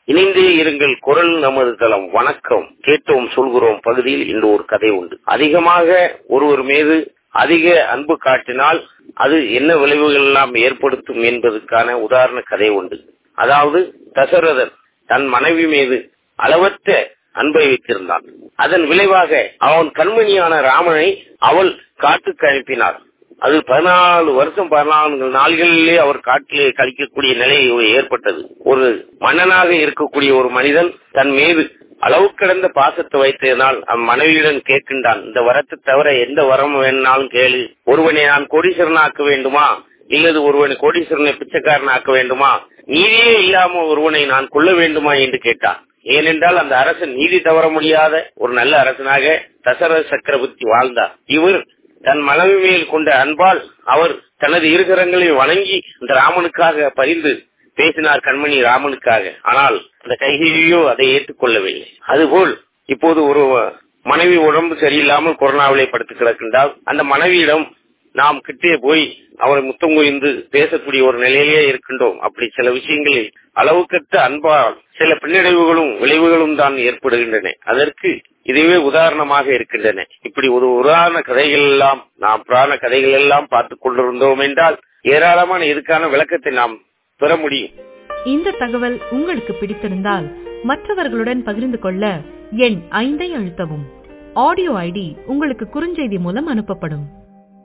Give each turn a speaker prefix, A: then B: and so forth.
A: இணைந்தே இருங்கள் குரல் நமது தளம் வணக்கம் கேட்டோம் சொல்கிறோம் பகுதியில் இன்று ஒரு கதை உண்டு அதிகமாக ஒருவர் மீது அதிக அன்பு காட்டினால் அது என்ன விளைவுகள் எல்லாம் ஏற்படுத்தும் என்பதற்கான உதாரண கதை உண்டு அதாவது தசரதன் தன் மனைவி மீது அளவற்ற அன்பை வைத்திருந்தான் அதன் விளைவாக அவன் கண்மணியான ராமனை அவள் காட்டுக்கு அனுப்பினார் அது பதினாலு வருஷம் பதினான்கு நாள்களிலே அவர் காட்டிலே கழிக்கக்கூடிய நிலை ஏற்பட்டது ஒரு மன்னனாக இருக்கக்கூடிய ஒரு மனிதன் தன் மீது அளவு கடந்த பாசத்தை வைத்ததனால் அவன் மனைவியுடன் கேட்கின்றான் இந்த வரத்தை தவிர எந்த வரம் வேணும்னாலும் கேளு ஒருவனை நான் கோடீஸ்வரன் ஆக்க வேண்டுமா இல்லது ஒருவனை கோடீஸ்வரனை பிச்சைக்காரன் ஆக்க வேண்டுமா நீதியே இல்லாம ஒருவனை நான் கொள்ள வேண்டுமா என்று கேட்டான் ஏனென்றால் அந்த அரசன் நீதி தவற முடியாத ஒரு நல்ல அரசனாக தசரத சக்கரவர்த்தி வாழ்ந்தார் இவர் தன் மனைவி மேல் கொண்ட அன்பால் அவர் தனது இருகரங்களை வணங்கி இந்த ராமனுக்காக பரிந்து பேசினார் கண்மணி ராமனுக்காக ஆனால் அந்த கைகையோ அதை ஏற்றுக்கொள்ளவில்லை அதுபோல் இப்போது ஒரு மனைவி உடம்பு சரியில்லாமல் கொரோனாவிலே படுத்து கிடக்கின்றால் அந்த மனைவியிடம் நாம் கிட்டே போய் அவரை முத்தம் குவிந்து பேசக்கூடிய ஒரு நிலையிலே இருக்கின்றோம் அப்படி சில விஷயங்களில் அளவுக்கற்ற அன்பால் சில பின்னடைவுகளும் விளைவுகளும் தான் ஏற்படுகின்றன அதற்கு இதுவே உதாரணமாக இருக்கின்றன இப்படி ஒரு உதாரண கதைகள் எல்லாம் நாம் புராண கதைகள் எல்லாம் பார்த்துக் கொண்டிருந்தோம் என்றால் ஏராளமான இதுக்கான விளக்கத்தை நாம் பெற முடியும்
B: இந்த தகவல் உங்களுக்கு பிடித்திருந்தால் மற்றவர்களுடன் பகிர்ந்து கொள்ள எண் ஐந்தை அழுத்தவும் ஆடியோ ஐடி உங்களுக்கு குறுஞ்செய்தி மூலம் அனுப்பப்படும்